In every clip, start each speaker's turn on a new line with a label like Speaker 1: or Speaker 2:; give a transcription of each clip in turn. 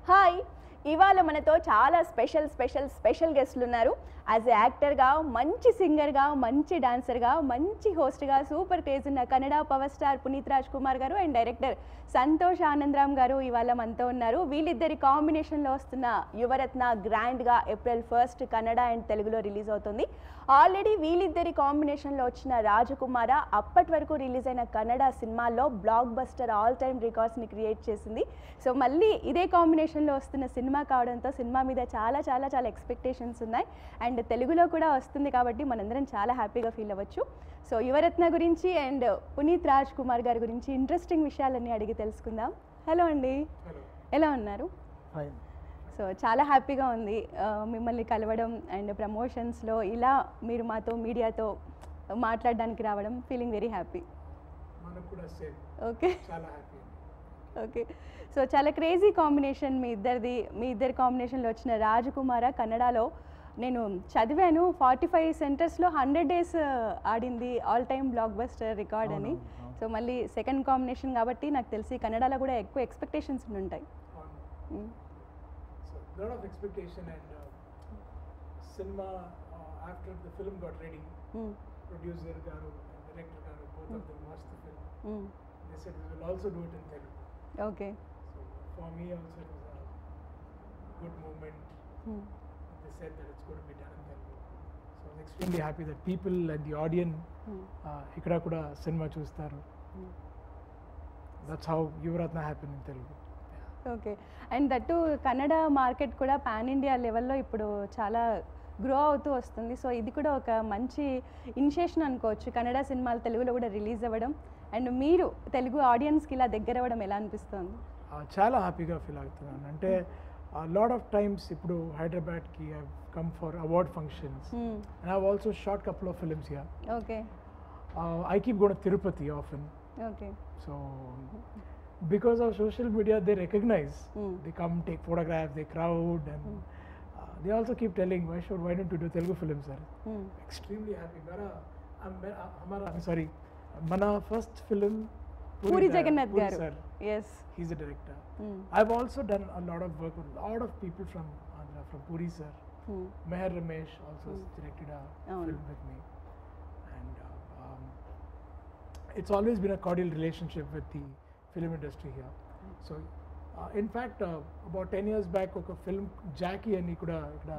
Speaker 1: Hi ఇవాళ మనతో చాలా స్పెషల్ స్పెషల్ స్పెషల్ గెస్ట్లు ఉన్నారు యాజ్ ఎ యాక్టర్గా మంచి సింగర్గా మంచి డాన్సర్గా మంచి హోస్ట్గా సూపర్ క్రేజ్ ఉన్న Kannada power star Puneeth Raj Kumar garu and director Santosh ఆనందరామ్ గారు ఇవాళ మనతో ఉన్నారు వీళ్ళిద్దరి కాంబినేషన్లో వస్తున్న యువరత్న గ్రాండ్గా ఏప్రిల్ ఫస్ట్ కన్నడ అండ్ తెలుగులో రిలీజ్ అవుతుంది ఆల్రెడీ వీళ్ళిద్దరి కాంబినేషన్లో వచ్చిన రాజకుమార అప్పటి వరకు రిలీజ్ అయిన కన్నడ సినిమాల్లో బ్లాక్ బస్టర్ ఆల్ టైమ్ రికార్డ్స్ని క్రియేట్ చేసింది సో మళ్ళీ ఇదే కాంబినేషన్లో వస్తున్న సినిమా కావడంతో సినిమా మీద చాలా చాలా చాలా ఎక్స్పెక్టేషన్స్ ఉన్నాయి అండ్ తెలుగులో కూడా వస్తుంది కాబట్టి మనందరం చాలా హ్యాపీగా ఫీల్ అవ్వచ్చు సో యువరత్న గురించి అండ్ పునీత్ రాజ్ కుమార్ గారి గురించి ఇంట్రెస్టింగ్ విషయాలన్నీ అడిగి తెలుసుకుందాం హలో అండి ఎలా ఉన్నారు
Speaker 2: ఫైన్
Speaker 1: సో చాలా హ్యాపీగా ఉంది ఆ, మిమ్మల్ని కలవడం అండ్ ప్రమోషన్స్లో ఇలా మీరు మాతో మీడియాతో మాట్లాడడానికి రావడం ఫీలింగ్ వెరీ హ్యాపీ
Speaker 3: మనకు కూడా సేమ్
Speaker 1: ఓకే
Speaker 3: చాలా హ్యాపీ
Speaker 1: ఓకే సో చాలా క్రేజీ కాంబినేషన్ మీ ఇద్దరిది మీ ఇద్దరి కాంబినేషన్లో వచ్చిన రాజకుమార కన్నడలో నేను చదివాను ఫార్టీ ఫైవ్ సెంటర్స్లో హండ్రెడ్ డేస్ ఆడింది all time blockbuster record అని
Speaker 2: అవునవును, అవును.
Speaker 1: సో మళ్ళీ సెకండ్ కాంబినేషన్ కాబట్టి నాకు తెలిసి కన్నడలో కూడా ఎక్కువ ఎక్స్పెక్టేషన్స్ ఉంటాయి మ్మ్.
Speaker 3: So lot of expectation and uh, cinema uh, after the film got ready
Speaker 1: hmm.
Speaker 3: producer garu and director garu both of them watched the film
Speaker 1: hmm.
Speaker 3: they said we will also do it in Telugu
Speaker 1: okay
Speaker 3: so for me also it was a good movement
Speaker 1: hmm.
Speaker 3: they said that it's going to be done in Telugu so I was extremely happy that people and the audience
Speaker 1: hmm.
Speaker 3: uh, ఇక్కడ కూడా సినిమా చూస్తారు
Speaker 1: hmm.
Speaker 3: that's how Yuvarathnaa happened in Telugu
Speaker 1: okay and that Kannada market కూడా pan India లెవెల్లో ఇప్పుడు చాలా grow అవుతూ వస్తుంది సో ఇది కూడా ఒక మంచి ఇనిషియేషన్ అనుకోవచ్చు కన్నడ సినిమాలు తెలుగులో కూడా రిలీజ్ అవ్వడం అండ్ మీరు తెలుగు ఆడియన్స్కి ఇలా దగ్గర అవ్వడం ఎలా అనిపిస్తుంది
Speaker 3: ఆ, చాలా హ్యాపీగా ఫీల్ అవుతున్నాను అంటే లాట్ ఆఫ్ టైమ్స్ ఇప్పుడు హైదరాబాద్కి I come for award functions and I also shoot couple of films here
Speaker 1: okay
Speaker 3: I keep going Tirupati often
Speaker 1: okay
Speaker 3: so because of social media they recognize
Speaker 1: Hmm.
Speaker 3: They come take photograph they crowd and they also keep telling why should why don't do Telugu film sir extremely happy. मेरा uh, मेरा हमारा I'm sorry మన first film
Speaker 1: Puri Jagannadh garu
Speaker 3: sir
Speaker 1: yes
Speaker 3: he's a director I've also done a lot of work with a lot of people from Andhra, from Puri sir. Meher Ramesh also
Speaker 1: Hmm.
Speaker 3: directed a
Speaker 1: Oh,
Speaker 3: film with me. And uh, um, it's always been a cordial relationship with the film industry here. So, uh, in fact, uh, about 10 years back, ఒక film Jackie అని కూడా ఇక్కడ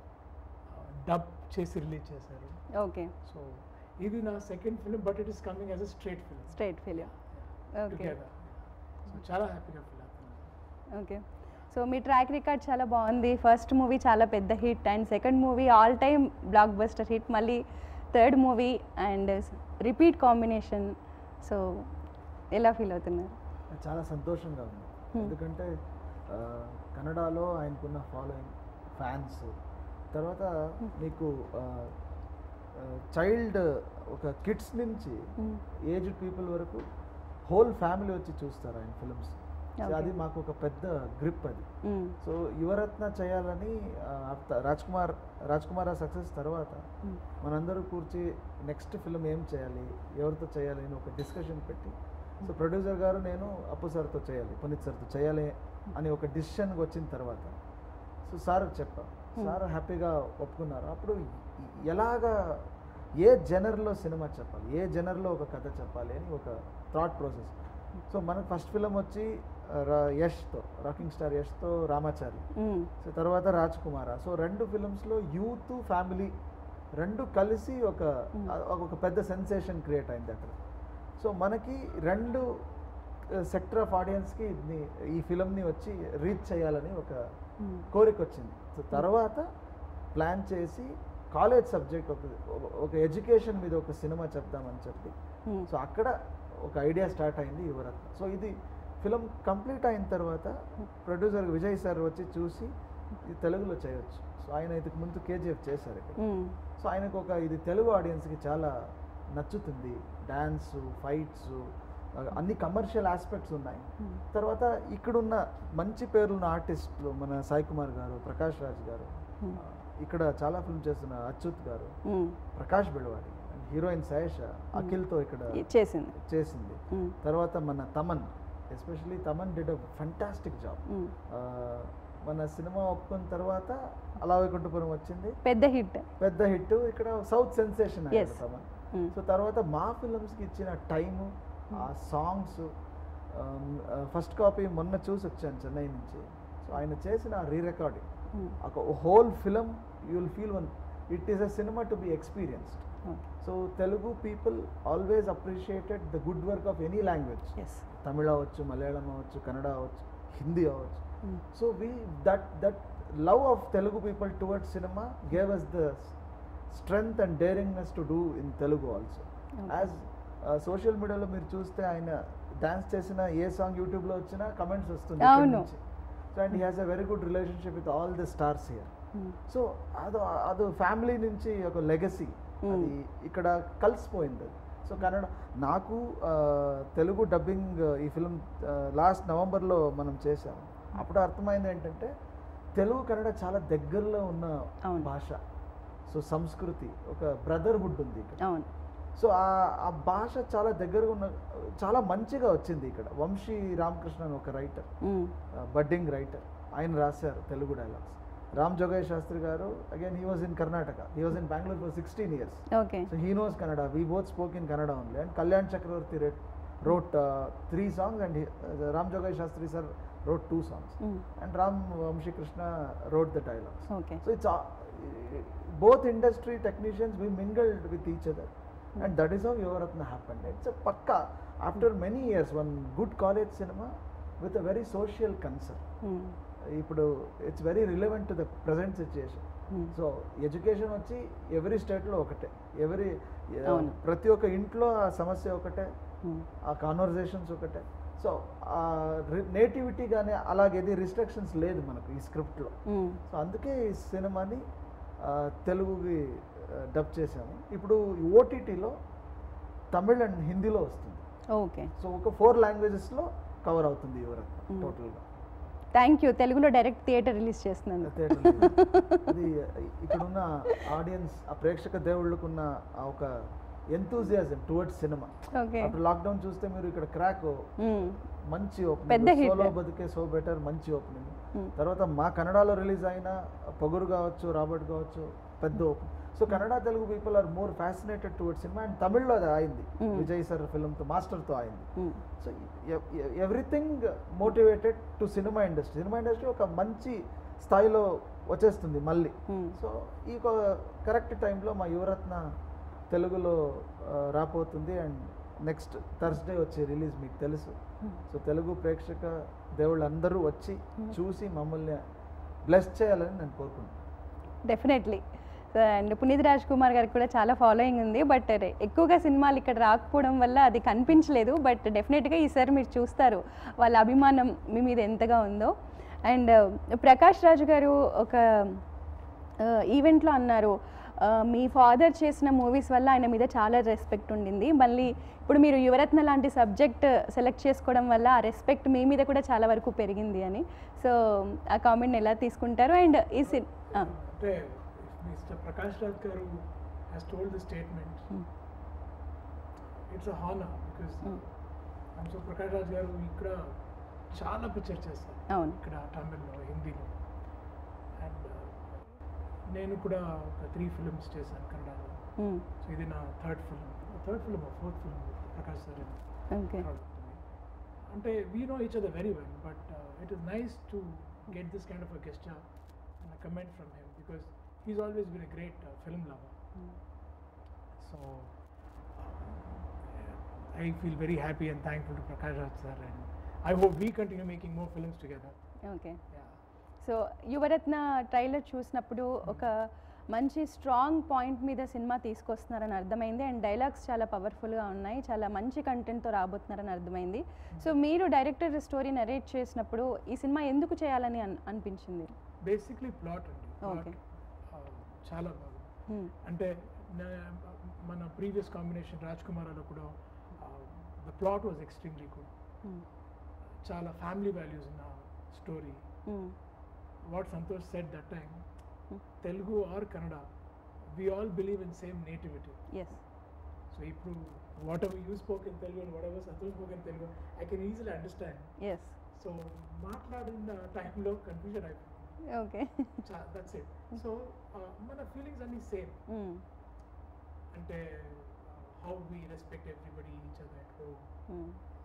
Speaker 3: dub చేసి release చేశారు
Speaker 1: okay
Speaker 3: so ఇది నా second film but it is coming as a straight film
Speaker 1: straight film okay
Speaker 3: together so చాలా హ్యాపీగా ఫీల్ అవుతున్నాను
Speaker 1: ఓకే సో మీ ట్రాక్ రికార్డ్ చాలా బాగుంది ఫస్ట్ మూవీ చాలా పెద్ద hit and second movie all time blockbuster hit మళ్ళీ third movie and repeat combination so ఎలా ఫీల్ అవుతున్నారు
Speaker 2: చాలా సంతోషంగా ఉంది
Speaker 1: Hmm.
Speaker 2: ఎందుకంటే ఆ, కన్నడలో ఆయనకున్న ఫాలోయింగ్ ఫ్యాన్స్ తర్వాత మీకు చైల్డ్ ఒక కిడ్స్ నుంచి
Speaker 1: Hmm.
Speaker 2: ఏజ్డ్ పీపుల్ వరకు హోల్ ఫ్యామిలీ వచ్చి చూస్తారు ఆయన ఫిల్మ్స్
Speaker 1: Okay.
Speaker 2: అది మాకు ఒక పెద్ద గ్రిప్ అది
Speaker 1: మ్మ్.
Speaker 2: సో యువరత్న చేయాలని ఆ, after రాజ్ కుమార్ రాజ్ కుమార్ సక్సెస్ తర్వాత
Speaker 1: మ్మ్.
Speaker 2: మనందరూ కూర్చి నెక్స్ట్ ఫిల్మ్ ఏం చేయాలి ఎవరితో చేయాలి అని ఒక డిస్కషన్ పెట్టి సో ప్రొడ్యూసర్ గారు నేను అప్పు సార్తో చేయాలి పునీత్ సార్తో చేయాలి అని ఒక డిసిషన్కి వచ్చిన తర్వాత సో సార్ చెప్పా సార్ హ్యాపీగా ఒప్పుకున్నారు అప్పుడు ఎలాగా ఏ జనర్లో సినిమా చెప్పాలి ఏ జనర్లో ఒక కథ చెప్పాలి అని ఒక థాట్ ప్రాసెస్ సో మనకు ఫస్ట్ ఫిల్మ్ వచ్చి ఆ, రా- యష్తో రాకింగ్ స్టార్ యష్తో రామాచారి
Speaker 1: మ్మ్.
Speaker 2: సో తర్వాత రాజ్ కుమార సో రెండు ఫిల్మ్స్లో యూత్ ఫ్యామిలీ రెండు కలిసి ఒక
Speaker 1: Mm.
Speaker 2: ఆ- ఒక పెద్ద సెన్సేషన్ క్రియేట్ అయింది అక్కడ సో మనకి రెండు సెక్టర్ ఆఫ్ ఆడియన్స్కి ఈ ఫిల్మ్ని వచ్చి రీచ్ చేయాలని ఒక
Speaker 1: మ్మ్.
Speaker 2: కోరిక వచ్చింది సో తర్వాత ప్లాన్ చేసి కాలేజ్ సబ్జెక్ట్ ఒక ఒక ఎడ్యుకేషన్ మీద ఒక సినిమా చెప్దామని చెప్పి
Speaker 1: మ్మ్.
Speaker 2: సో అక్కడ ఒక ఐడియా స్టార్ట్ అయింది యువరత్న సో ఇది ఫిలిం కంప్లీట్ అయిన తర్వాత ప్రొడ్యూసర్ విజయ్ సార్ వచ్చి చూసి ఇది తెలుగులో చేయొచ్చు సో ఆయన ఇంతకు ముందు కేజీఎఫ్ చేశారు ఇక్కడ
Speaker 1: మ్మ్.
Speaker 2: సో ఆయనకు ఒక ఇది తెలుగు ఆడియన్స్కి చాలా నచ్చుతుంది డ్యాన్స్ ఫైట్స్ అన్ని కమర్షియల్ ఆస్పెక్ట్స్ ఉన్నాయి
Speaker 1: మ్మ్.
Speaker 2: తర్వాత ఇక్కడున్న మంచి పేరున్న ఆర్టిస్టులు మన సాయి కుమార్ గారు ప్రకాష్ రాజ్ గారు
Speaker 1: Hmm.
Speaker 2: ఆ, ఇక్కడ చాలా ఫిల్మ్ చేస్తున్న అచ్యుత్ గారు
Speaker 1: మ్మ్.
Speaker 2: ప్రకాష్ బెడవాడి హీరోయిన్ శేష అఖిల్తో ఇక్కడ
Speaker 1: చేసింది
Speaker 2: చేసింది
Speaker 1: మ్మ్.
Speaker 2: తర్వాత మన Thaman especially Thaman did a fantastic job
Speaker 1: మ్మ్.
Speaker 2: మన సినిమా ఒప్పుకున్న తర్వాత అలా వైకుంఠపురం వచ్చింది
Speaker 1: పెద్ద హిట్
Speaker 2: పెద్ద హిట్ ఇక్కడ సౌత్ సెన్సేషన్
Speaker 1: Yes.
Speaker 2: సో తర్వాత మా ఫిల్మ్స్కి ఇచ్చిన టైము ఆ సాంగ్స్ ఫస్ట్ కాపీ మొన్న చూసి వచ్చాను చెన్నై నుంచి సో ఆయన చేసిన రీ రికార్డింగ్ ఒక whole film you will feel one it is a cinema to be experienced so Telugu people always appreciated the good work of any language
Speaker 1: yes
Speaker 2: Tamil అవ్వచ్చు మలయాళం అవ్వచ్చు కన్నడ అవ్వచ్చు హిందీ అవ్వచ్చు so we that that love of Telugu people towards cinema gave us the strength and daringness to do in Telugu also as social మీడియాలో మీరు చూస్తే ఆయన dance చేసిన ఏ song యూట్యూబ్లో వచ్చినా కమెంట్స్ వస్తుంది
Speaker 1: అవును.
Speaker 2: So and he has a very good relationship with all the stars here so అది అది ఫ్యామిలీ నుంచి ఒక లెగసీ అది ఇక్కడ కలిసిపోయింది అది సో కన్నడ నాకు ఆ, తెలుగు డబ్బింగ్ ఈ ఫిల్మ్ లాస్ట్ నవంబర్లో మనం చేసాము అప్పుడు అర్థమైంది ఏంటంటే తెలుగు కన్నడ చాలా దగ్గరలో ఉన్న
Speaker 1: అవును.
Speaker 2: భాష సో సంస్కృతి ఒక బ్రదర్హుడ్ ఉంది ఇక్కడ
Speaker 1: అవును
Speaker 2: సో ఆ ఆ భాష చాలా దగ్గరగా ఉన్న చాలా మంచిగా వచ్చింది ఇక్కడ వంశీ రామకృష్ణ అని ఒక రైటర్
Speaker 1: Mm.
Speaker 2: బడ్డింగ్ రైటర్ ఆయన రాశారు Telugu dialogues Ram Jogayya Sastry garu again he was in Karnataka he was in Bengaluru for sixteen years
Speaker 1: okay
Speaker 2: so he knows Kannada we both spoke in Kannada only and Kalyan Chakravarthy wrote uh, three songs and he, uh, Ram Jogai Shastri sir wrote two songs
Speaker 1: Mm.
Speaker 2: and Ram Vamshi Krishna wrote the dialogues.
Speaker 1: Okay
Speaker 2: So it's uh, both industry technicians we mingled with each other and that is how Yuvaratna happened. It's a pakka after many years one good college cinema with a very social concern.
Speaker 1: Mm.
Speaker 2: ఇప్పుడు it's very relevant to the present situation
Speaker 1: Mm.
Speaker 2: So education వచ్చి every స్టేట్లో ఒకటే every
Speaker 1: అవును.
Speaker 2: ప్రతి ఒక్క ఇంట్లో ఆ సమస్య ఒకటే
Speaker 1: Mm.
Speaker 2: ఆ కాన్వర్జేషన్స్ ఒకటే సో ఆ నేటివిటీ కానీ అలాగేది రిస్ట్రిక్షన్స్ లేదు మనకు ఈ స్క్రిప్ట్లో
Speaker 1: Mm.
Speaker 2: సో అందుకే ఈ సినిమాని ఆ, తెలుగుకి డబ్ చేసాము ఇప్పుడు ఓటీటీలో తమిళ్ అండ్ హిందీలో వస్తుంది
Speaker 1: ఓకే
Speaker 2: సో ఒక ఫోర్ లాంగ్వేజెస్లో కవర్ అవుతుంది యువరత్న
Speaker 1: Mm.
Speaker 2: టోటల్గా
Speaker 1: థ్యాంక్ యూ తెలుగులో డైరెక్ట్ థియేటర్ రిలీజ్ చేస్తున్నాను
Speaker 2: థియేటర్ అది ఇక్కడున్న ఆడియన్స్ ఆ ప్రేక్షక దేవుళ్ళకున్న ఆ ఒక ఎంతూజియాజం టువర్డ్స్ సినిమా
Speaker 1: ఓకే
Speaker 2: అప్పుడు లాక్డౌన్ చూస్తే మీరు ఇక్కడ క్రాక్
Speaker 1: Mm.
Speaker 2: మంచి
Speaker 1: పెద్ద
Speaker 2: ఓపెనింగ్
Speaker 1: hit.
Speaker 2: సోలో బతికే సో బెటర్ మంచి ఓపెనింగ్
Speaker 1: Mm.
Speaker 2: తర్వాత మా కన్నడలో రిలీజ్ అయిన పొగురు కావచ్చు రాబర్ట్ కావచ్చు పెద్ద open so Kannada Telugu people are more fascinated towards cinema and తమిళ్లో అది అయింది
Speaker 1: Mm.
Speaker 2: విజయ్ సార్ ఫిల్మ్తో మాస్టర్తో అయింది
Speaker 1: Mm.
Speaker 2: So everything motivated to cinema industry cinema industry ఒక మంచి స్థాయిలో వచ్చేస్తుంది మళ్ళీ
Speaker 1: Mm.
Speaker 2: సో ఈ కరెక్ట్ టైంలో మా యువరత్న తెలుగులో ఆ, రాబోతుంది అండ్ నెక్స్ట్ థర్స్డే వచ్చే రిలీజ్ మీకు తెలుసు
Speaker 1: Mm.
Speaker 2: సో తెలుగు ప్రేక్షక దేవుళ్ళందరూ వచ్చి
Speaker 1: Mm.
Speaker 2: చూసి మమ్మల్ని బ్లెస్ చేయాలని నేను కోరుకుంటున్నాను
Speaker 1: definitely so and Puneeth Raj Kumar గారికి కూడా చాలా ఫాలోయింగ్ ఉంది బట్ ఎక్కువగా సినిమాలు ఇక్కడ రాకపోవడం వల్ల అది కనిపించలేదు బట్ డెఫినెట్గా ఈసారి మీరు చూస్తారు వాళ్ళ అభిమానం మీ మీద ఎంతగా ఉందో అండ్ ప్రకాష్ రాజు గారు ఒక ఈవెంట్లో అన్నారు ఆ, మీ ఫాదర్ చేసిన మూవీస్ వల్ల ఆయన మీద చాలా రెస్పెక్ట్ ఉండింది మళ్ళీ ఇప్పుడు మీరు యువరత్న లాంటి సబ్జెక్ట్ సెలెక్ట్ చేసుకోవడం వల్ల ఆ రెస్పెక్ట్ మీ మీద కూడా చాలా వరకు పెరిగింది అని సో ఆ కామెంట్ని ఎలా తీసుకుంటారు అండ్ ఈ సి ఆ.
Speaker 3: అంటే mister Prakash Raj garu has told the statement
Speaker 1: Mm.
Speaker 3: It's a honour because
Speaker 1: Mm.
Speaker 3: So Prakash Raj garu ఇక్కడ చాలా పిక్చర్ చేస్తారు
Speaker 1: అవును
Speaker 3: ఇక్కడ తమిళ్లో హిందీలో అండ్ నేను కూడా ఒక త్రీ ఫిల్మ్స్ చేశాను కన్నడలో
Speaker 1: మ్మ్.
Speaker 3: సో ఇది నా third film third film fourth film Prakash sir
Speaker 1: okay
Speaker 3: అంటే we know each other very well but it is nice to get this kind of a gesture and comment from him because he's always been a great film lover so I feel very happy and thankful to Prakash Raj sir and I hope we continue making more films together.
Speaker 1: Okay
Speaker 3: Yeah.
Speaker 1: So Yuvaratna trailer చూసినప్పుడు ఒక మంచి strong point మీద cinema తీసుకొస్తున్నారని అర్థమైంది and dialogues చాలా పవర్ఫుల్గా ఉన్నాయి చాలా మంచి కంటెంట్తో రాబోతున్నారని అర్థమైంది సో మీరు డైరెక్టర్ స్టోరీ నరేట్ చేసినప్పుడు ఈ సినిమా ఎందుకు చేయాలని అన్- అనిపించింది
Speaker 3: Basically plot అండి
Speaker 1: Okay.
Speaker 3: plot uh, చాలా బాగుంది
Speaker 1: Hmm.
Speaker 3: అంటే నా- మన ప్రీవియస్ కాంబినేషన్ రాజ్ కుమార్లో కూడా the plot was extremely good
Speaker 1: Hmm.
Speaker 3: చాలా ఫ్యామిలీ వాల్యూస్ ఉన్న story
Speaker 1: Hmm.
Speaker 3: What Santosh set that time
Speaker 1: Hmm.
Speaker 3: Telugu or Kannada we all believe in same nativity
Speaker 1: yes
Speaker 3: so ఇప్పుడు whatever you spoke in Telugu and whatever Santosh spoke in Telugu I can easily understand
Speaker 1: yes
Speaker 3: so మాట్లాడిన టైంలో confusion అయిపోయింది
Speaker 1: okay
Speaker 3: that's it so మన feelings అన్ని same అంటే how we respect everybody each other at home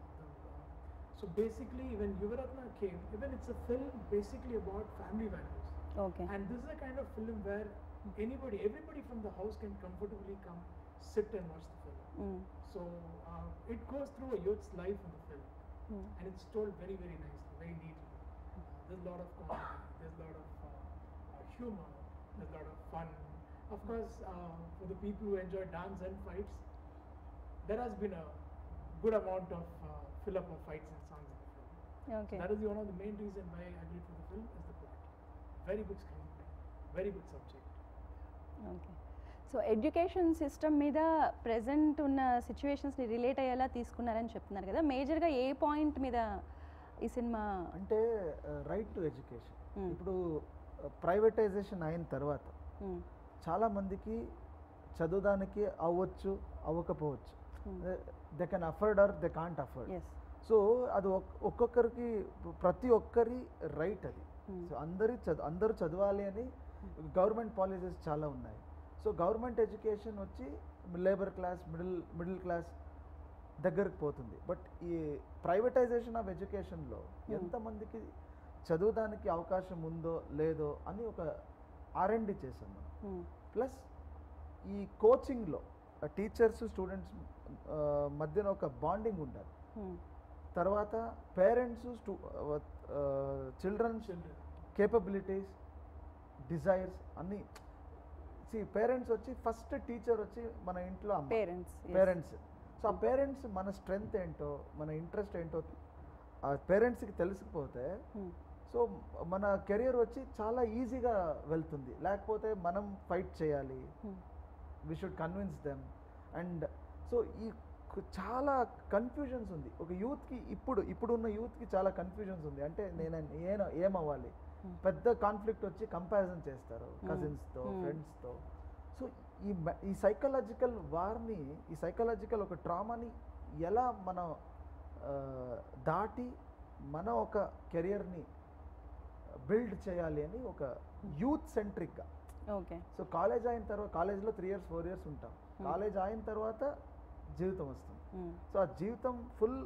Speaker 3: so basically when Yuvaratna came, even it's a film basically about family values.
Speaker 1: Okay
Speaker 3: And this is a kind of film where anybody, everybody from the house can comfortably come, sit and watch the film. So uh, it goes through a youth's life in the film, and it's told very, very nicely, very neatly. Uh, there's a lot of comedy, there's a lot of uh, uh, humor, there's a lot of fun. Of course, uh, for the people who enjoy dance and fights, there has been a good amount of uh, fill up of fights and songs in the film.
Speaker 1: Okay
Speaker 3: That is the one of the main reason why I agreed for the film is the plot. Very good screenplay, very good subject.
Speaker 1: Okay so education system మీద present ఉన్న సిచ్యువేషన్స్ని relate అయ్యేలా తీసుకున్నారని చెప్తున్నారు కదా మేజర్గా ఏ point మీద ఈ సినిమా
Speaker 2: అంటే రైట్ టు ఎడ్యుకేషన్
Speaker 1: Hmm.
Speaker 2: ఇప్పుడు ప్రైవేటైజేషన్ అయిన తర్వాత
Speaker 1: మ్మ్.
Speaker 2: చాలామందికి చదవడానికి అవ్వచ్చు అవ్వకపోవచ్చు
Speaker 1: Hmm.
Speaker 2: They can afford or they can't afford
Speaker 1: yes
Speaker 2: so అది ఒక్- ఒక్కొక్కరికి ప్రతి ఒక్కరి రైట్ అది
Speaker 1: Hmm.
Speaker 2: సో అందరి చదువు అందరూ చదవాలి అని గవర్నమెంట్ పాలసీస్ చాలా ఉన్నాయి సో గవర్నమెంట్ ఎడ్యుకేషన్ వచ్చి labour class middle middle class దగ్గరకు పోతుంది బట్ ఈ ప్రైవేటైజేషన్ ఆఫ్ ఎడ్యుకేషన్లో
Speaker 1: Hmm.
Speaker 2: ఎంతమందికి చదువుదానికి అవకాశం ఉందో లేదో అని ఒక ఆర్ఎండి చేసాం మనం
Speaker 1: మ్మ్.
Speaker 2: ప్లస్ ఈ కోచింగ్లో టీచర్స్ స్టూడెంట్స్ మధ్యన ఒక బాండింగ్ ఉండాలి
Speaker 1: మ్మ్.
Speaker 2: తర్వాత పేరెంట్స్ స్టూ చిల్డ్రన్
Speaker 3: Children.
Speaker 2: కేపబిలిటీస్ డిజైర్స్ అన్నీ సి పేరెంట్స్ వచ్చి ఫస్ట్ టీచర్ వచ్చి మన ఇంట్లో అమ్మ
Speaker 1: పేరెంట్స్
Speaker 2: పేరెంట్స్ సో ఆ పేరెంట్స్ మన స్ట్రెంగ్త్ ఏంటో మన ఇంట్రెస్ట్ ఏంటో ఆ పేరెంట్స్కి తెలిసిపోతే
Speaker 1: మ్మ్.
Speaker 2: సో మన కెరియర్ వచ్చి చాలా ఈజీగా వెళ్తుంది లేకపోతే మనం ఫైట్ చేయాలి
Speaker 1: మ్మ్.
Speaker 2: We should convince them and so ఈ కు- చాలా కన్ఫ్యూజన్స్ ఉంది ఒక యూత్కి ఇప్పుడు ఇప్పుడున్న యూత్కి చాలా కన్ఫ్యూజన్స్ ఉంది అంటే నేను ఏన ఏమవ్వాలి
Speaker 1: Hmm.
Speaker 2: పెద్ద కాన్ఫ్లిక్ట్ వచ్చి కంపారిజన్ చేస్తారు
Speaker 1: Hmm.
Speaker 2: కజిన్స్తో
Speaker 1: Hmm.
Speaker 2: ఫ్రెండ్స్తో సో ఈ మ- ఈ సైకలాజికల్ వార్ని ఈ సైకలాజికల్ ఒక ట్రామాని ఎలా మనం ఆ, దాటి మన ఒక కెరియర్ని బిల్డ్ చేయాలి అని ఒక యూత్ సెంట్రిక్గా
Speaker 1: ఓకే
Speaker 2: సో కాలేజ్ అయిన తర్వాత కాలేజ్లో త్రీ ఇయర్స్ ఫోర్ ఇయర్స్ ఉంటాం
Speaker 1: Hmm.
Speaker 2: కాలేజ్ అయిన తర్వాత జీవితం వస్తుంది
Speaker 1: మ్మ్.
Speaker 2: సో ఆ జీవితం full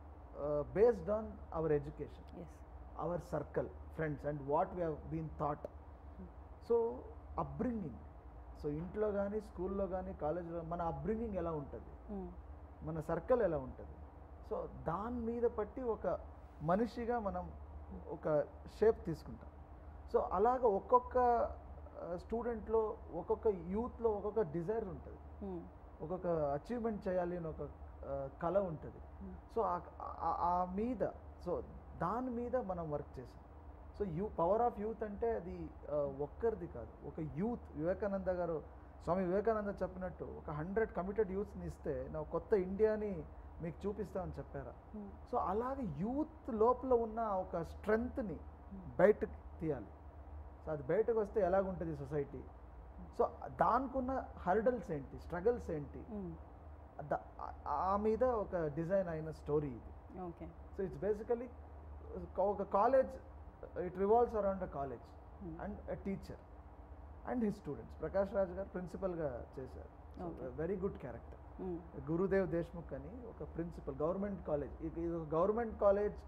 Speaker 2: based on our education
Speaker 1: yes
Speaker 2: our circle friends and what we been thought so upbringing so ఇంట్లో కానీ స్కూల్లో కానీ కాలేజ్లో మన అప్బ్రింగింగ్ ఎలా ఉంటుంది
Speaker 1: మ్మ్.
Speaker 2: మన సర్కిల్ ఎలా ఉంటుంది సో దాని మీద పట్టి ఒక మనిషిగా మనం ఒక షేప్ తీసుకుంటాం సో అలాగ ఒక్కొక్క స్టూడెంట్లో ఒక్కొక్క యూత్లో ఒక్కొక్క డిజైర్ ఉంటుంది
Speaker 1: మ్మ్.
Speaker 2: ఒక్కొక్క అచీవ్మెంట్ చేయాలి అని ఒక ఆ, కళ ఉంటుంది
Speaker 1: Hmm.
Speaker 2: సో ఆ- ఆ- ఆ మీద సో దాని మీద మనం వర్క్ చేసాం so you power of youth అంటే అది ఆ, ఒక్కరిది కాదు ఒక యూత్ వివేకానంద గారు స్వామి వివేకానంద చెప్పినట్టు ఒక హండ్రెడ్ కమిటెడ్ యూత్స్ని ఇస్తే నా కొత్త ఇండియాని మీకు చూపిస్తామని చెప్పారా
Speaker 1: మ్మ్.
Speaker 2: సో అలాగే యూత్ లోపల ఉన్న ఒక స్ట్రెంగ్త్ని బయటకు తీయాలి సో అది బయటకు వస్తే ఎలాగుంటుంది సొసైటీ సో దానికున్న హర్డల్స్ ఏంటి స్ట్రగల్స్ ఏంటి
Speaker 1: మ్మ్.
Speaker 2: ద- ఆ- ఆ మీద ఒక డిజైన్ అయిన స్టోరీ ఇది
Speaker 1: ఓకే
Speaker 2: సో ఇట్స్ బేసికలీ ఒక college it revolves around a college
Speaker 1: Hmm.
Speaker 2: And a teacher and his students Prakash Raj garu ప్రిన్సిపల్గా చేశారు
Speaker 1: Okay.
Speaker 2: వెరీ గుడ్ క్యారెక్టర్
Speaker 1: మ్మ్.
Speaker 2: గురుదేవ్ దేశ్ముఖ్ అని ఒక ప్రిన్సిపల్ గవర్నమెంట్ కాలేజ్ ఇది ఒక గవర్నమెంట్ కాలేజ్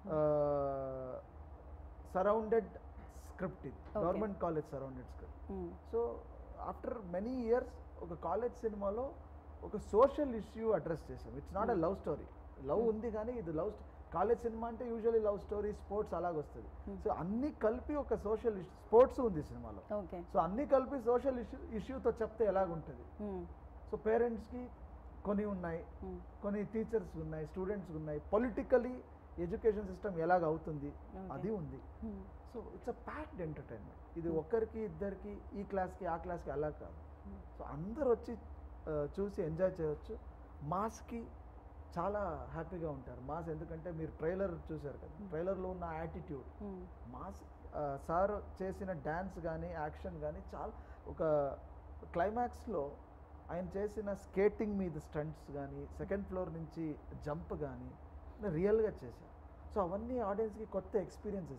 Speaker 2: సరౌండెడ్ స్క్రిప్ట్ ఇది
Speaker 1: Okay.
Speaker 2: Government college surrounded script
Speaker 1: మ్మ్.
Speaker 2: సో ఆఫ్టర్ మెనీ ఇయర్స్ ఒక కాలేజ్ సినిమాలో ఒక సోషల్ ఇష్యూ అడ్రస్ చేసాం it's not a love story love ఉంది కానీ ఇది లవ్ కాలేజ్ సినిమా అంటే యూజువల్లీ లవ్ స్టోరీ స్పోర్ట్స్ అలాగ వస్తుంది
Speaker 1: Hmm.
Speaker 2: సో అన్నీ కలిపి ఒక సోషల్ ఇష్యూ స్పోర్ట్స్ ఉంది సినిమాలో
Speaker 1: ఓకే
Speaker 2: సో అన్నీ కలిపి సోషల్ ఇష్యూ ఇష్యూతో చెప్తే ఎలాగుంటుంది
Speaker 1: మ్మ్.
Speaker 2: సో పేరెంట్స్కి కొన్ని ఉన్నాయి
Speaker 1: మ్మ్.
Speaker 2: కొన్ని టీచర్స్ ఉన్నాయి స్టూడెంట్స్ ఉన్నాయి పొలిటికలీ ఎడ్యుకేషన్ సిస్టమ్ ఎలాగ అవుతుంది
Speaker 1: Okay.
Speaker 2: అది ఉంది
Speaker 1: మ్మ్.
Speaker 2: So it's a packed entertainment ఇది ఒక్కరికి ఇద్దరికి ఈ క్లాస్కి ఆ క్లాస్కి అలా కాదు
Speaker 1: Hmm.
Speaker 2: సో అందరు వచ్చి ఆ, చూసి ఎంజాయ్ చేయొచ్చు మాస్కి చాలా హ్యాపీగా ఉంటారు మాస్ ఎందుకంటే మీరు ట్రైలర్ చూశారు కదా ట్రైలర్లో ఉన్న యాటిట్యూడ్
Speaker 1: మ్మ్.
Speaker 2: మాస్ ఆ, సార్ చేసిన డ్యాన్స్ కానీ యాక్షన్ కానీ చాలా ఒక క్లైమాక్స్లో ఆయన చేసిన స్కేటింగ్ మీద స్టంట్స్ కానీ సెకండ్ ఫ్లోర్ నుంచి జంప్ కానీ రియల్గా చేశారు సో అవన్నీ ఆడియన్స్కి కొత్త ఎక్స్పీరియన్స్ ఇస్తుంది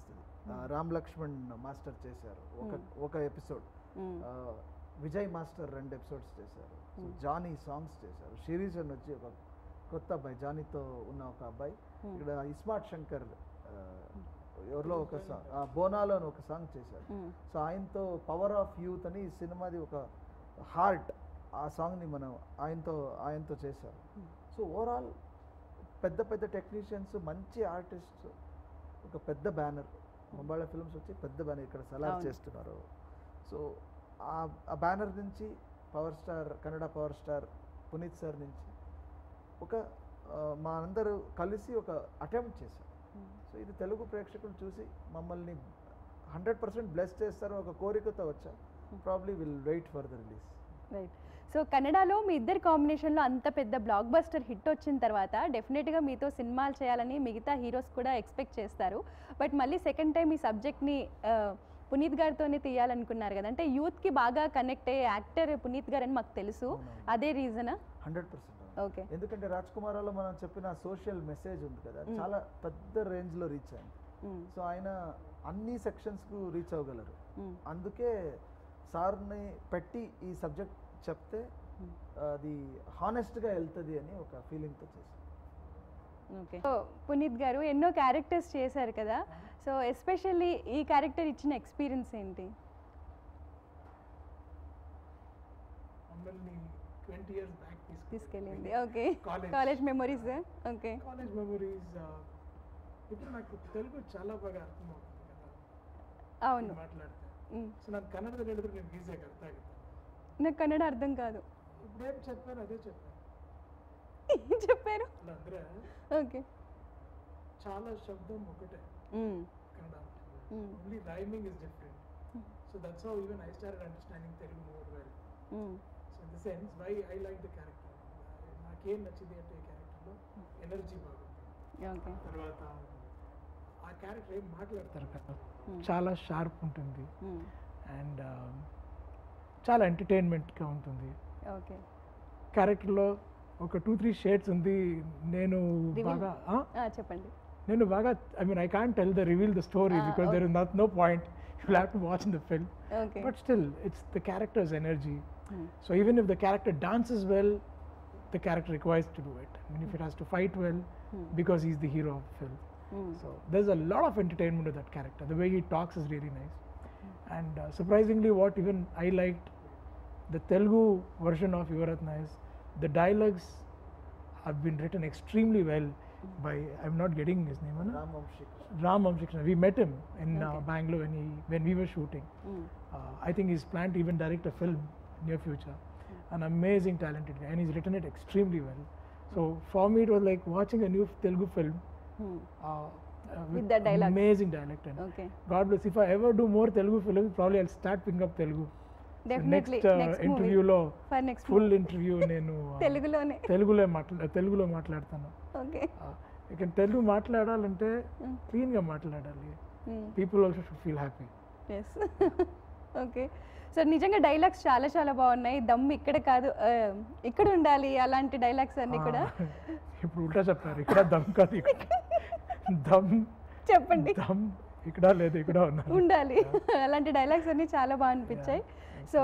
Speaker 2: రామ్ లక్ష్మణ్ మాస్టర్ చేశారు ఒక ఒక ఎపిసోడ్
Speaker 1: మ్మ్.
Speaker 2: విజయ్ మాస్టర్ రెండు ఎపిసోడ్స్ చేశారు So,
Speaker 1: Hmm.
Speaker 2: జానీ సాంగ్స్ చేశారు షిరీజ్ అని వచ్చి ఒక కొత్త అబ్బాయి జానీతో ఉన్న ఒక అబ్బాయి
Speaker 1: Hmm.
Speaker 2: ఇక్కడ ఇస్మార్ట్ శంకర్ ఆ, ఎవరిలో ఒక సాంగ్ బోనాలో అని ఒక సాంగ్ చేశారు
Speaker 1: మ్మ్.
Speaker 2: సో ఆయనతో పవర్ ఆఫ్ యూత్ అని ఈ సినిమాది ఒక హార్ట్ ఆ సాంగ్ని మనం ఆయనతో ఆయనతో చేశారు
Speaker 1: Hmm.
Speaker 2: సో ఓవరాల్ పెద్ద పెద్ద టెక్నీషియన్స్ మంచి ఆర్టిస్ట్ ఒక పెద్ద బ్యానర్ ముంబాళ ఫిల్మ్స్ వచ్చి పెద్ద బ్యానర్ ఇక్కడ సలార్
Speaker 1: అవును.
Speaker 2: చేస్తున్నారు సో ఆ ఆ బ్యానర్ నుంచి power star Kannada power star Puneeth sir నుంచి ఒక ఆ, మా అందరూ కలిసి ఒక అటెంప్ట్ చేశాం
Speaker 1: మ్మ్.
Speaker 2: సో ఇది తెలుగు ప్రేక్షకులు చూసి మమ్మల్ని హండ్రెడ్ పర్సెంట్ బ్లెస్ చేస్తారు ఒక కోరికతో వచ్చా probably will wait for the release
Speaker 1: right so కన్నడలో మీ ఇద్దరి కాంబినేషన్లో అంత పెద్ద బ్లాక్ బస్టర్ హిట్ వచ్చిన తర్వాత డెఫినెట్గా మీతో సినిమాలు చేయాలని మిగతా హీరోస్ కూడా ఎక్స్పెక్ట్ చేస్తారు బట్ మళ్ళీ సెకండ్ టైం ఈ సబ్జెక్ట్ని పునీత్ గారితోనే తీయాలనుకున్నారు కదా అంటే యూత్కి బాగా కనెక్ట్ అయ్యే యాక్టర్ పునీత్ గారు అని మాకు తెలుసు
Speaker 2: అవునవును.
Speaker 1: అదే రీజనా
Speaker 2: హండ్రెడ్ పర్సెంట్
Speaker 1: ఓకే
Speaker 2: ఎందుకంటే రాజ్ కుమారాలో మనం చెప్పిన సోషల్ మెసేజ్ ఉంది కదా
Speaker 1: Mm.
Speaker 2: చాలా పెద్ద రేంజ్లో రీచ్ అయింది సో ఆయన అన్ని సెక్షన్స్కు రీచ్ అవ్వగలరు అందుకే సార్ని పెట్టి ఈ సబ్జెక్ట్ చెప్తే అది హానెస్ట్గా వెళ్తుంది అని ఒక ఫీలింగ్తో చేశాను
Speaker 1: ఓకే సో పునీత్ గారు ఎన్నో క్యారెక్టర్స్ చేశారు కదా సో ఎస్పెషల్లీ ఈ క్యారెక్టర్ ఇచ్చిన ఎక్స్పీరియన్స్ ఏంటి
Speaker 3: మమ్మల్ని ట్వంటీ ఇయర్స్ బ్యాక్
Speaker 1: తీసుకెళ్ళింది okay
Speaker 3: College.
Speaker 1: College memories okay
Speaker 3: college memories ఇప్పుడు నాకు తెలుగు చాలా బాగా అర్థమవుతుంది కదా
Speaker 1: అవును
Speaker 3: నేను మాట్లాడితే
Speaker 1: మ్.
Speaker 3: సో నాకు కన్నడದಲ್ಲಿ ಹೇಳಿದ್ರೆ నేను ఈజీగా అర్థం ಆಗುತ್ತೆ
Speaker 1: నాకు కన్నడ అర్థం కాదు
Speaker 3: ఇప్పుడేం చెప్పాను అదే చెప్పాను
Speaker 1: ఏం చెప్పారు
Speaker 3: అలా ಅಂದ್ರೆ
Speaker 1: ఓకే
Speaker 3: చాలా శబ్దం ఒకటే Kannada only rhyming is different so that's how even I started understanding Telugu more well so in the sense why I like the character నాకేం నచ్చింది అంటే ఈ క్యారెక్టర్లో ఎనర్జీ బాగుంది
Speaker 1: ఓకే
Speaker 3: తర్వాత ఆ క్యారెక్టర్ ఏం మాట్లాడతారు కదా చాలా షార్ప్ ఉంటుంది అండ్ చాలా ఎంటర్టైన్మెంట్గా ఉంటుంది
Speaker 1: ఓకే
Speaker 3: క్యారెక్టర్లో ఒక టూ త్రీ షేడ్స్ ఉంది నేను
Speaker 1: Reveal.
Speaker 3: బాగా ఆ?
Speaker 1: చెప్పండి
Speaker 3: నేను బాగా I mean I can't tell the reveal the story
Speaker 1: Ah,
Speaker 3: because there is not no point you have to watch in the film
Speaker 1: okay
Speaker 3: but still it's the characters energy so even if the character dances well the character requires to do it I mean if it has to fight well because is the hero of film So there's a lot of entertainment with that character. The way he talks is really nice. And uh, surprisingly, what even I liked, the Telugu version of Yuvaratna is the dialogues have been written extremely well by, I'm not getting his name, Anna?
Speaker 2: Ram Vamshi Krishna
Speaker 3: Ram Vamshikrishna. We met him in uh,
Speaker 1: Okay.
Speaker 3: Bangalore when, he, when we were shooting. Uh, I think he's planned to even direct a film near future. An amazing talented guy, and he's written it extremely well. So for me, it was like watching a new Telugu film uh, uh,
Speaker 1: With the dialogues.
Speaker 3: Amazing dialect. And
Speaker 1: okay
Speaker 3: God bless. If I ever do more Telugu films, probably I'll start picking up Telugu. So
Speaker 1: definitely
Speaker 3: next uh,
Speaker 1: next
Speaker 3: interview
Speaker 1: movie
Speaker 3: లో
Speaker 1: for next
Speaker 3: full interview నేను uh,
Speaker 1: తెలుగులోనే
Speaker 3: తెలుగులో మాట్లా తెలుగులో మాట్లాడతాను
Speaker 1: okay
Speaker 3: ఇక తెలుగు మాట్లాడాలంటే క్లీన్గా మాట్లాడాలి people also should feel happy
Speaker 1: yes okay so నిజంగా డైలాగ్స్ చాలా చాలా బాగున్నాయి దమ్ ఇక్కడ కాదు ఆ, ఇక్కడ ఉండాలి అలాంటి డైలాగ్స్ అన్ని కూడా
Speaker 3: ఇప్పుడు ఉల్టా చెప్పారు ఇక్కడ దమ్ కాదు ఇక్కడ దమ్
Speaker 1: చెప్పండి
Speaker 3: దమ్ ఇక్కడ లేదు ఇక్కడ ఉన్నారు
Speaker 1: ఉండాలి అలాంటి డైలాగ్స్ అన్ని చాలా బాగా అనిపించాయి సో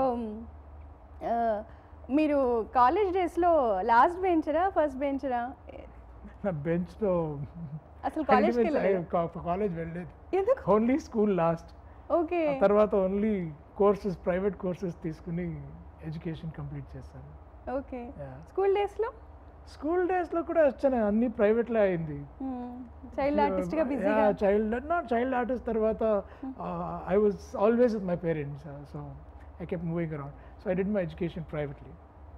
Speaker 1: మీరు కాలేజ్ డేస్లో లాస్ట్ బెంచరా ఫస్ట్ బెంచరా
Speaker 3: నా బెంచ్లో
Speaker 1: అసలు కాలేజ్కి వెళ్ళలేదు
Speaker 3: కాలేజ్ వెళ్ళలేదు
Speaker 1: ఎందుకు
Speaker 3: ఓన్లీ స్కూల్ లాస్ట్
Speaker 1: ఓకే
Speaker 3: తర్వాత ఓన్లీ కోర్సెస్ ప్రైవేట్ కోర్సెస్ తీసుకుని ఎడ్యుకేషన్ కంప్లీట్ చేశాను
Speaker 1: ఓకే స్కూల్ డేస్లో
Speaker 3: స్కూల్ డేస్లో కూడా వచ్చాను అన్ని ప్రైవేట్లో అయింది
Speaker 1: చైల్డ్ ఆర్టిస్ట్గా బిజీగా
Speaker 3: చైల్డ్ నాట్ చైల్డ్ ఆర్టిస్ట్ తర్వాత I was always with my parents so I kept moving around so I did my education privately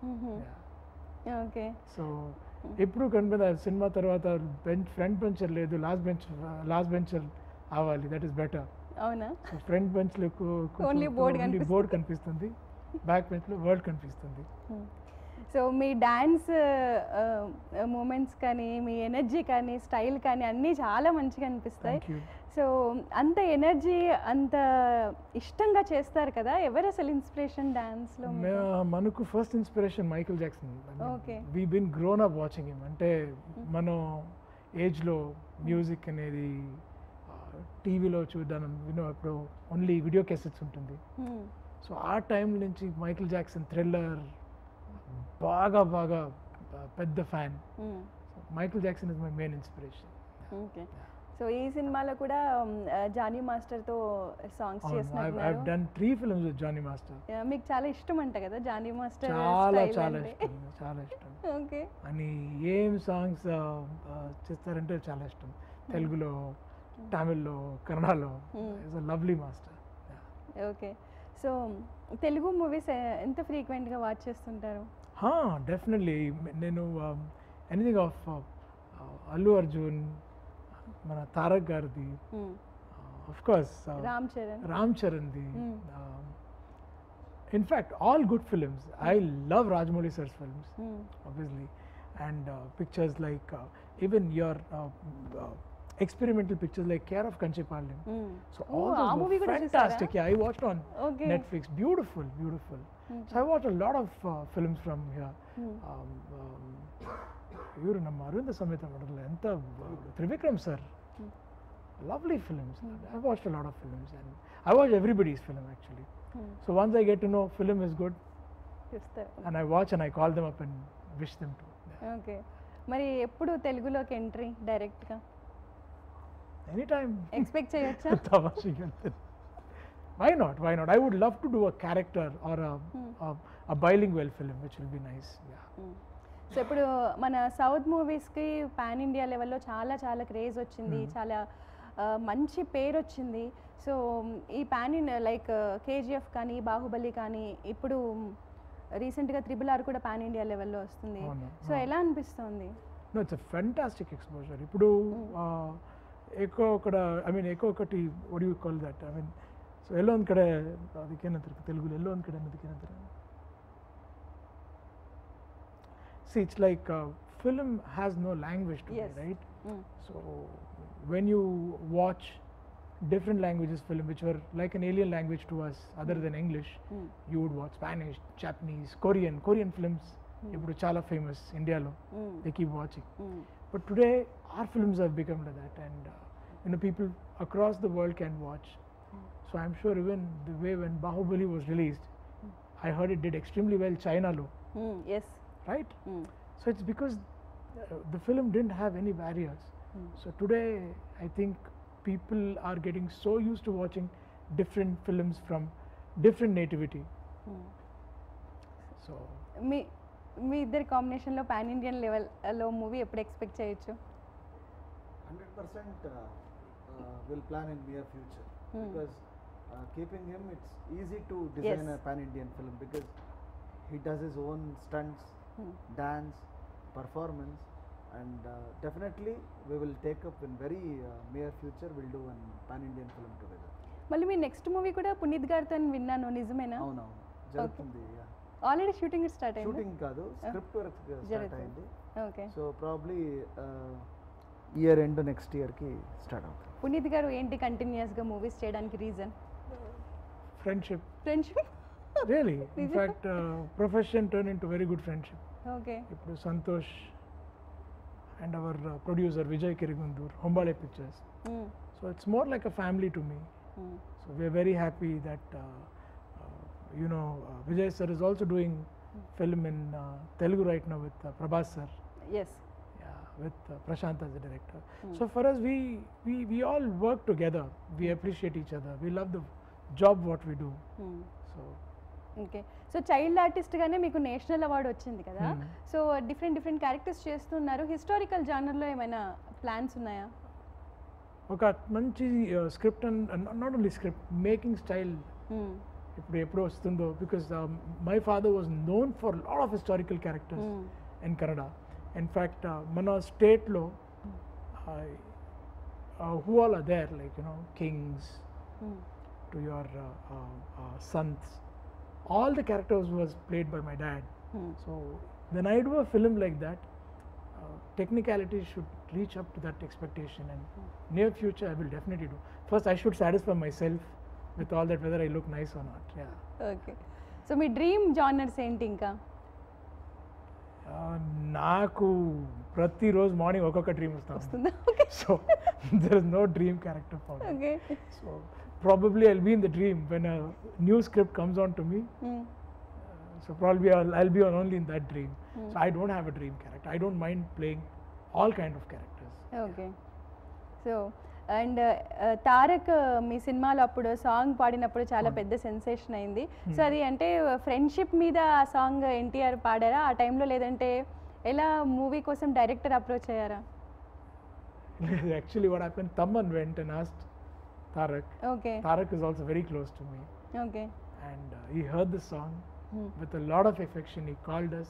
Speaker 1: okay
Speaker 3: so ఎప్పుడు కనిపించ సినిమా తర్వాత బెంచ్ ఫ్రంట్ బెంచర్ లేదు లాస్ట్ బెంచ్ లాస్ట్ బెంచర్ అవ్వాలి that is better
Speaker 1: అవునా
Speaker 3: so front బెంచ్లో
Speaker 1: Only board కనిపిస్తుంది.
Speaker 3: Board కనిపిస్తుంది back బెంచ్లో వరల్డ్ కనిపిస్తుంది
Speaker 1: సో మీ డ్యాన్స్ మూమెంట్స్ కానీ మీ ఎనర్జీ కానీ స్టైల్ కానీ అన్నీ చాలా మంచిగా అనిపిస్తాయి
Speaker 3: థ్యాంక్ యూ
Speaker 1: సో అంత ఎనర్జీ అంత ఇష్టంగా చేస్తారు కదా ఎవరు అసలు ఇన్స్పిరేషన్ డాన్స్లో
Speaker 3: మనకు first inspiration Michael Jackson
Speaker 1: Okay.
Speaker 3: We been grown up watching him అంటే మనం ఏజ్లో మ్యూజిక్ అనేది టీవీలో చూద్దాం వినో ఇప్పుడు ఓన్లీ వీడియో కేసెట్స్ ఉంటుంది
Speaker 1: Hmm.
Speaker 3: సో ఆ టైం నుంచి మైకిల్ జాక్సన్ థ్రిల్లర్ బాగా బాగా uh, పెద్ద fan
Speaker 1: Hmm.
Speaker 3: Michael Jackson is my main inspiration
Speaker 1: okay so ఈ సినిమాలో కూడా um, ఆ, జానీ మాస్టర్ తో సాంగ్స్
Speaker 3: ఐ
Speaker 1: చేస్తున్నారు
Speaker 3: done three films with Jani master
Speaker 1: మీకు చాలా ఇష్టం అంట కదా జానీ మాస్టర్
Speaker 3: చాలా చాలా ఇష్టం చాలా ఇష్టం
Speaker 1: ఓకే
Speaker 3: అని ఏం సాంగ్స్ చేస్తారంటే చాలా ఇష్టం తెలుగులో తమిళ్లో కన్నడలో
Speaker 1: Hmm.
Speaker 3: Is a lovely master
Speaker 1: okay so Telugu movies ఎంత frequent గా వాచ్ చేస్తుంటారు
Speaker 3: డెఫినెట్లీ నేను ఎనీథింగ్ ఆఫ్ అల్లు అర్జున్ మన తారక్ గారిది
Speaker 1: Hmm.
Speaker 3: Of course
Speaker 1: Ram Charan
Speaker 3: Ram చరణ్ది
Speaker 1: Hmm.
Speaker 3: In fact all good films I love Rajamouli sir's films
Speaker 1: Hmm.
Speaker 3: obviously and uh, pictures like uh, even your uh, uh, experimental pictures like care of kanchipalam
Speaker 1: Hmm.
Speaker 3: so
Speaker 1: Oh,
Speaker 3: all
Speaker 1: ఆ
Speaker 3: those
Speaker 1: movie
Speaker 3: were
Speaker 1: కూడా
Speaker 3: fantastic
Speaker 1: చూసారా?
Speaker 3: yeah i watched on
Speaker 1: Okay.
Speaker 3: netflix beautiful beautiful
Speaker 1: Okay.
Speaker 3: so i watched a lot of uh, films from here
Speaker 1: Hmm.
Speaker 3: um, um, ಇವರು ನಮ್ಮ ಅರವಿಂದ ಸಮೇತ ಮಾಡಲ್ಲ ಎಂತ Trivikram sir
Speaker 1: Hmm.
Speaker 3: lovely films i watched a lot of films and i watch everybody's film actually
Speaker 1: Hmm.
Speaker 3: so once i get to know film is good
Speaker 1: చూస్తారు
Speaker 3: and i watch and i call them up and wish them to yeah.
Speaker 1: Okay మరి ఎప్పుడు తెలుగులోకి entry డైరెక్ట్గా
Speaker 3: anytime
Speaker 1: expect చేయొచ్చా
Speaker 3: తమాషగా వెళ్తాను. why not why not i would love to do a character or a,
Speaker 1: Hmm.
Speaker 3: a, a bilingual film which will be nice yeah
Speaker 1: so ఇప్పుడు మన south మూవీస్కి pan India లెవెల్లో చాలా చాలా క్రేజ్ వచ్చింది
Speaker 3: Hmm.
Speaker 1: చాలా ఆ, మంచి పేరు వచ్చింది సో ఈ పాన్ ఇండియా లైక్ కేజీఎఫ్ కానీ బాహుబలి కానీ ఇప్పుడు రీసెంట్గా త్రిబుల్ ఆర్ కూడా పాన్ ఇండియా లెవెల్లో వస్తుంది
Speaker 3: అవును,
Speaker 1: సో
Speaker 3: అవును.
Speaker 1: ఎలా అనిపిస్తుంది
Speaker 3: no it's a fantastic exposure ఇప్పుడు
Speaker 1: Hmm.
Speaker 3: ఎక్కువ ఒకటి ఐ మీన్ ఎక్కువ ఒకటి what do you call that i mean so ಎಲ್ಲೋ ಒಂದು ಕಡೆ ಅದಕ್ಕೇನಂತಾರೆ ತೆಲುಗು ಎಲ್ಲೋ ಒಂದು ಕಡೆ ಅನ್ನೋದಕ್ಕೇನಂತಾರೆ see it's like film has no language to
Speaker 1: Yes.
Speaker 3: Right
Speaker 1: Mm.
Speaker 3: So when you watch different languages film which were like an alien language to us other than English,
Speaker 1: Mm.
Speaker 3: you would watch Spanish, Japanese, Korean, Korean films.
Speaker 1: Hmm.
Speaker 3: ఇప్పుడు చాలా famous ఇండియాలో
Speaker 1: Mm.
Speaker 3: they keep watching.
Speaker 1: Mm.
Speaker 3: But today our films have become like that and uh, you know people across the world can watch. So I'm sure even the way when Bahubali was released, I heard it did extremely well China lo,
Speaker 1: Mm. Yes.
Speaker 3: right?
Speaker 1: Mm.
Speaker 3: So it's because uh, the film didn't have any barriers.
Speaker 1: Mm.
Speaker 3: So today, I think people are getting so used to watching different films from different nativity.
Speaker 1: Mm.
Speaker 3: So
Speaker 1: మీ మీ ఇద్దరి కాంబినేషన్లో pan Indian లెవెల్లో movie ఎప్పుడు expect చేయొచ్చు
Speaker 2: hundred percent will plan in near future
Speaker 1: Hmm.
Speaker 2: Because keeping him it's easy to design
Speaker 1: Yes.
Speaker 2: A pan Indian film because he does his own stunts
Speaker 1: Mm.
Speaker 2: Dance performance and definitely we will take up in very near future will do an pan Indian film together
Speaker 1: మళ్ళీ మీ next movie కూడా పునీత్ గారితో విన్నాను నిజమేనా
Speaker 2: అవునవును జరుగుతుంది
Speaker 1: already shooting start అయింది
Speaker 2: shooting కాదు స్క్రిప్ట్ వర్క్ స్టార్ట్
Speaker 1: జరుగుతుంది.
Speaker 2: అయింది
Speaker 1: okay
Speaker 2: so probably year end next ఇయర్కి స్టార్ట్ అవుతుంది
Speaker 1: పునీత్ గారు ఏంటి కంటిన్యూస్గా మూవీస్ చేయడానికి reason
Speaker 3: friendship,
Speaker 1: friendship
Speaker 3: really. In
Speaker 1: Is it?
Speaker 3: fact, uh, profession turned into very good friendship.
Speaker 1: Okay
Speaker 3: ఇప్పుడు Santosh and our uh, producer Vijay Kirigundur, Hombale Pictures. So it's more like a family to me. So we are very happy that uh, uh, you know uh, Vijay sir is also doing film in uh, Telugu right now with uh, Prabhas sir.
Speaker 1: Yes
Speaker 3: Yeah, with uh, Prashant as the director.
Speaker 1: Hmm.
Speaker 3: So for us, we, we we all work together. We appreciate each other. We love the job what we do. So
Speaker 1: okay so child ఆర్టిస్ట్గానే మీకు national award వచ్చింది కదా
Speaker 3: Hmm.
Speaker 1: So different different characters చేస్తున్నారు historical జానర్లో ఏమైనా plans ఉన్నాయా
Speaker 3: ఒక మంచి script and not only script making style
Speaker 1: Hmm.
Speaker 3: ఇప్పుడు ఎప్పుడు వస్తుందో because my father was known for lot of historical characters
Speaker 1: Hmm.
Speaker 3: In Kannada in fact మన స్టేట్లో who all are there like you know kings
Speaker 1: Hmm.
Speaker 3: to your uh, uh, uh, sons. All the characters was played by my dad.
Speaker 1: Hmm.
Speaker 3: So when I do a film like that, uh, technicality should reach up to that expectation. And near future, I will definitely do. First, I should satisfy myself with all that, whether I look nice or not. Yeah.
Speaker 1: Okay so మీ dream genres ఏంటి ఇంకా
Speaker 3: నాకు ప్రతిరోజు morning ఒక్కొక్క dream వస్తాను
Speaker 1: వస్తుందా okay
Speaker 3: so there is no dream character for
Speaker 1: okay
Speaker 3: so probably I'll be in the dream when a new script comes on to me so probably I'll be on only in that dream so I don't have a dream character I don't mind playing all kind of characters
Speaker 1: okay so and Tarak మీ సినిమాలో అప్పుడు song పాడినప్పుడు చాలా పెద్ద sensation అయింది so అది అంటే friendship మీద ఆ సాంగ్ ఎన్టీఆర్ పాడారా ఆ టైంలో లేదంటే ఎలా మూవీ కోసం డైరెక్టర్ అప్రోచ్ అయ్యారా
Speaker 3: Actually, what happened, Tamman went and asked Tarak.
Speaker 1: ఓకే
Speaker 3: Tarak is also very close to me.
Speaker 1: ఓకే
Speaker 3: And uh, he heard the song with a lot of affection. He called us,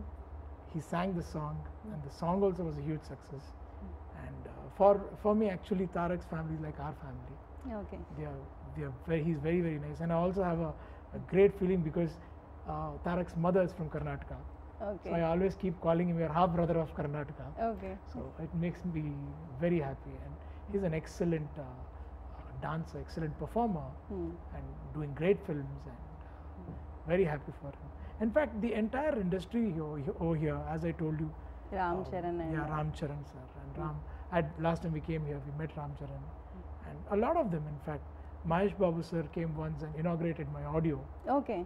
Speaker 3: he sang the song, and the song also was a huge success. And uh, for, for me, actually, Tarak's family is like our family.
Speaker 1: Okay
Speaker 3: They are, they are very, he's very, very nice. And I also have a, a great feeling because uh, Tarak's mother is from Karnataka.
Speaker 1: Okay
Speaker 3: So I always keep calling him your half brother of Karnataka.
Speaker 1: Okay
Speaker 3: So it makes me very happy, and he's an excellent uh, uh, dancer, excellent performer, and doing great films, and uh, very happy for him. In fact, the entire industry here, over here, as I told you,
Speaker 1: Ram
Speaker 3: uh,
Speaker 1: Charan
Speaker 3: yeah, Ram Charan sir, and Ram. I last time we came here, we met Ram Charan, and a lot of them, in fact. Mahesh Babu sir came once and inaugurated my audio
Speaker 1: okay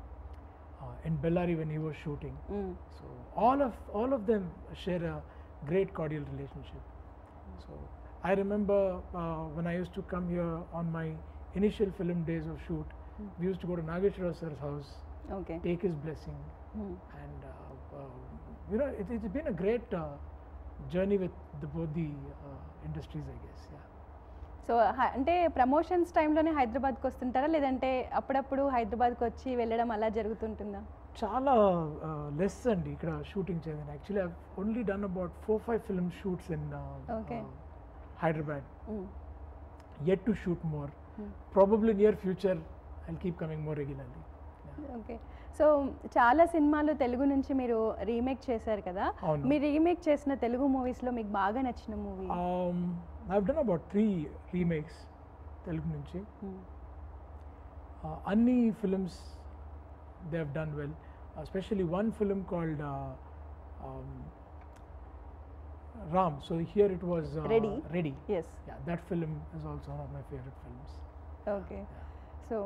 Speaker 3: uh, in Bellary when he was shooting. So all of all of them share a great cordial relationship. So I remember uh, when I used to come here on my initial film days of shoot, we used to go to Nageshwara sir's house,
Speaker 1: okay
Speaker 3: take his blessing, and uh, uh, you know it, it's been a great uh, journey with the, both the uh, industries, I guess. Yeah.
Speaker 1: So అంటే promotions టైంలోనే హైదరాబాద్కి వస్తుంటారా లేదంటే అప్పుడప్పుడు హైదరాబాద్కి వచ్చి వెళ్ళడం అలా జరుగుతుంటుందా
Speaker 3: చాలా లెస్ అండి ఇక్కడ షూటింగ్ చేయదని actually I only done about four five film shoots in
Speaker 1: Okay.
Speaker 3: Hyderabad
Speaker 1: Mm.
Speaker 3: yet to shoot more.
Speaker 1: Hmm.
Speaker 3: Probably near future, I'll keep coming more regularly.
Speaker 1: Okay so చాలా సినిమాలు తెలుగు నుంచి మీరు రీమేక్ చేశారు కదా
Speaker 3: అవును.
Speaker 1: మీరు రీమేక్ చేసిన తెలుగు మూవీస్లో మీకు బాగా నచ్చిన movie
Speaker 3: Um, I've done about three remakes, Telugu nunchi. Uh, Anni films, they have done well. Especially one film called uh, um, Ram. So here it was uh,
Speaker 1: Ready?
Speaker 3: Ready.
Speaker 1: Yes
Speaker 3: Yeah, that film is also one of my favorite films.
Speaker 1: Okay so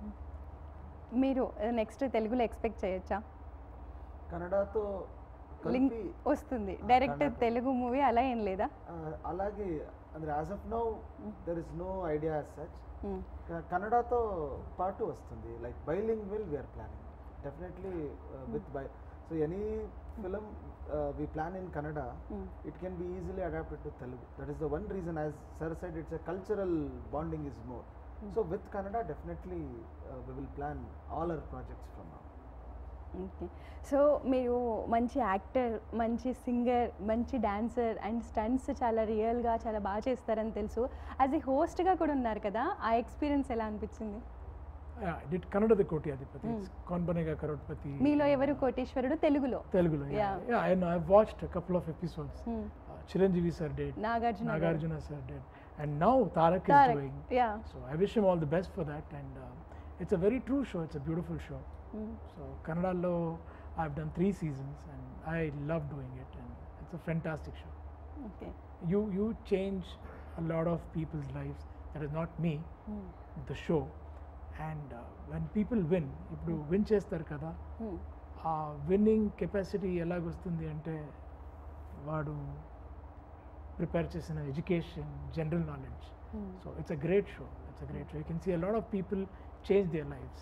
Speaker 1: మీరు next తెలుగులో expect చేయొచ్చా
Speaker 2: కన్నడతో
Speaker 1: link
Speaker 2: కలిపి
Speaker 1: వస్తుంది direct
Speaker 2: Kannada.
Speaker 1: Telugu movie అలా ఏం లేదా
Speaker 2: ఆ, అలాగే ಅಂದ್ರೆ as of now there is no idea as such
Speaker 1: Mm.
Speaker 2: కన్నడతో పాటు వస్తుంది like bilingual will we're planning definitely with by so any film we plan in Kannada
Speaker 1: Mm.
Speaker 2: it can be easily adapted to Telugu. That is the one reason, as Sir said, it's a cultural bonding is more. So with Kannada, definitely uh, we will plan all our projects from now.
Speaker 1: Okay so మీరు మంచి actor మంచి singer మంచి dancer and stunts చాలా రియల్గా చాలా బాగా చేస్తారని తెలుసు యాజ్ ఏ హోస్ట్గా కూడా ఉన్నారు కదా ఆ ఎక్స్పీరియన్స్ ఎలా అనిపించింది
Speaker 3: Yeah, I did Kannada the Koti Adipati. It's Kaun Banega Karotpati.
Speaker 1: మీలో ఎవరు కోటేశ్వరుడు తెలుగులో
Speaker 3: Telugu. Yeah.
Speaker 1: Yeah.
Speaker 3: yeah. I know. I've watched a couple of episodes.
Speaker 1: Hmm.
Speaker 3: Uh, Chiranjeevi sir did.
Speaker 1: Nagarjuna గారు.
Speaker 3: Nagarjuna sir did. And now Tarak,
Speaker 1: Tarak
Speaker 3: is doing.
Speaker 1: Yeah
Speaker 3: So I wish him all the best for that. And um, it's a very true show. It's a beautiful show. So Kannada Lo, I've done three seasons and I love doing it. And it's a fantastic show.
Speaker 1: Okay
Speaker 3: You you change a lot of people's lives. That is not me, the show. And uh, when people win, ఇప్పుడు win చేస్తారు కదా ఆ winnowing capacity ఎలాగొస్తుంది అంటే వాడు prepare చేసిన education general knowledge so it's a great show it's a great show you can see a lot of people change their lifes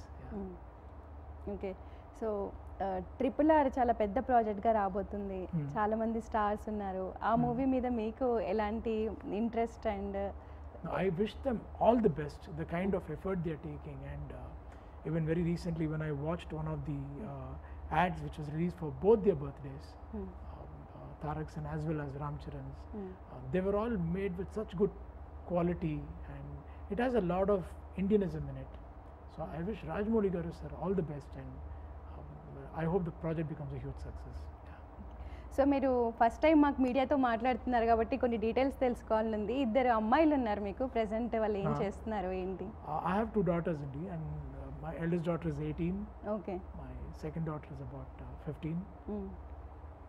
Speaker 1: okay so triple R చాలా పెద్ద ప్రాజెక్ట్గా రాబోతుంది
Speaker 3: Hmm.
Speaker 1: చాలా మంది స్టార్స్ ఉన్నారు ఆ మూవీ మీద మీకు ఎలాంటి interest and
Speaker 3: I wish them all the best, the kind of effort they are taking. And uh, even very recently, when I watched one of the uh, ads which was released for both their birthdays, um, uh, Tarak's and as well as Ram Charan's, uh, they were all made with such good quality and it has a lot of Indianism in it. So I wish Rajmouli Garu sir all the best and um, I hope the project becomes a huge success. Yeah.
Speaker 1: So మీరు first time మాకు మీడియాతో మాట్లాడుతున్నారు కాబట్టి కొన్ని details తెలుసుకోవాలని ఉంది ఇద్దరు అమ్మాయిలు ఉన్నారు మీకు ప్రెసెంట్ వాళ్ళు ఏం
Speaker 3: Ah.
Speaker 1: చేస్తున్నారు ఏంటి
Speaker 3: Uh, I have two daughters indeed and uh, my eldest daughter is 18,
Speaker 1: okay
Speaker 3: my second daughter is about uh, 15.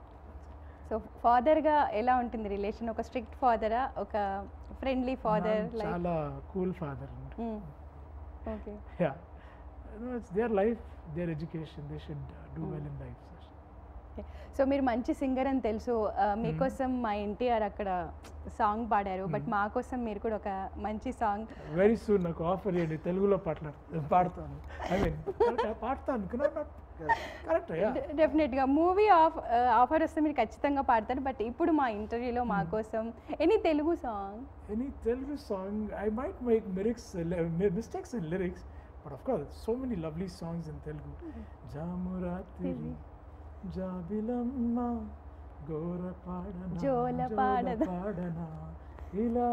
Speaker 1: So ఫాదర్గా ఎలా ఉంటుంది రిలేషన్ ఒక స్ట్రిక్ట్ ఫాదరా ఒక ఫ్రెండ్లీ ఫాదర్
Speaker 3: నాన్న
Speaker 1: లైక్
Speaker 3: చాలా cool father
Speaker 1: okay
Speaker 3: yeah it's their life their education they should do well in life
Speaker 1: so మీరు మంచి సింగర్ అని తెలుసు ఆ, మీకోసం మా ఎన్టీఆర్ అక్కడ సాంగ్ పాడారు బట్ మా కోసం మీరు కూడా ఒక మంచి సాంగ్
Speaker 3: వెరీ సూన్ నాకు ఆఫర్ చేయండి తెలుగులో పాటలు పాడతాను ఐ మీన్ పాడతాను కరెక్ట్ యా
Speaker 1: డెఫినెట్గా మూవీ ఆఫ్ ఆఫర్ వస్తే మీరు ఖచ్చితంగా పాడతారు బట్ ఇప్పుడు మా ఇంటర్వ్యూలో మా కోసం any Telugu song
Speaker 3: any Telugu song, I might make lyrics, uh, li- mi- mistakes in lyrics, but of course, so many lovely songs in Telugu. Jamuratiri, Jabilamma, Gora Padana,
Speaker 1: జోల పాడద.
Speaker 3: Padana, Ila,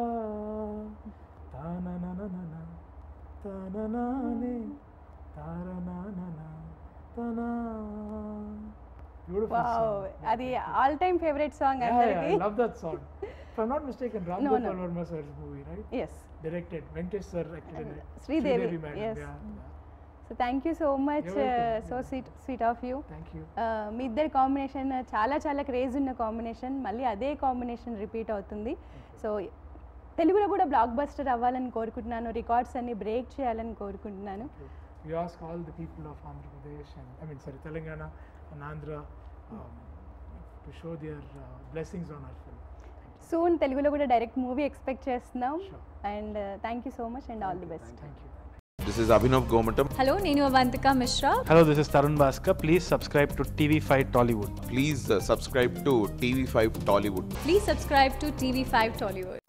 Speaker 3: Tananana, Tananane, Taranana, Tana. Beautiful
Speaker 1: wow
Speaker 3: song.
Speaker 1: అది all time favourite song
Speaker 3: Yeah, yeah, I
Speaker 1: అందరికి
Speaker 3: love that song. If I'm not mistaken, Ram
Speaker 1: No, no.
Speaker 3: Gopal Verma sir's movie, right?
Speaker 1: Yes
Speaker 3: Directed, Venkatesh sir acted in it.
Speaker 1: Sridevi,
Speaker 3: madam,
Speaker 1: yes.
Speaker 3: yeah.
Speaker 1: So thank you so much
Speaker 3: You're welcome.
Speaker 1: So sweet sweet of you
Speaker 3: Thank you.
Speaker 1: మీ ఇద్దరి combination చాలా చాలా craze ఉన్న combination మళ్ళీ అదే combination repeat అవుతుంది so తెలుగులో కూడా బ్లాక్ బస్టర్ అవ్వాలని కోరుకుంటున్నాను రికార్డ్స్ అన్ని బ్రేక్ చేయాలని కోరుకుంటున్నాను
Speaker 3: We ask all the people of Andhra Pradesh and, I mean, sorry, Telangana and Andhra um, to show their uh, blessings on our film.
Speaker 1: Soon తెలుగులో కూడా డైరెక్ట్ మూవీ ఎక్స్పెక్ట్ చేస్తున్నాం
Speaker 3: Sure.
Speaker 1: And thank you so much and all the best
Speaker 3: Thank you.
Speaker 4: This is Abhinav Gomatam.
Speaker 5: Hello నేను Avantika Mishra
Speaker 6: Hello, this is Tarun Bhaskar. Please subscribe to TV5 Tollywood.
Speaker 4: Please uh, subscribe to TV5 Tollywood.
Speaker 5: Please subscribe to TV five Tollywood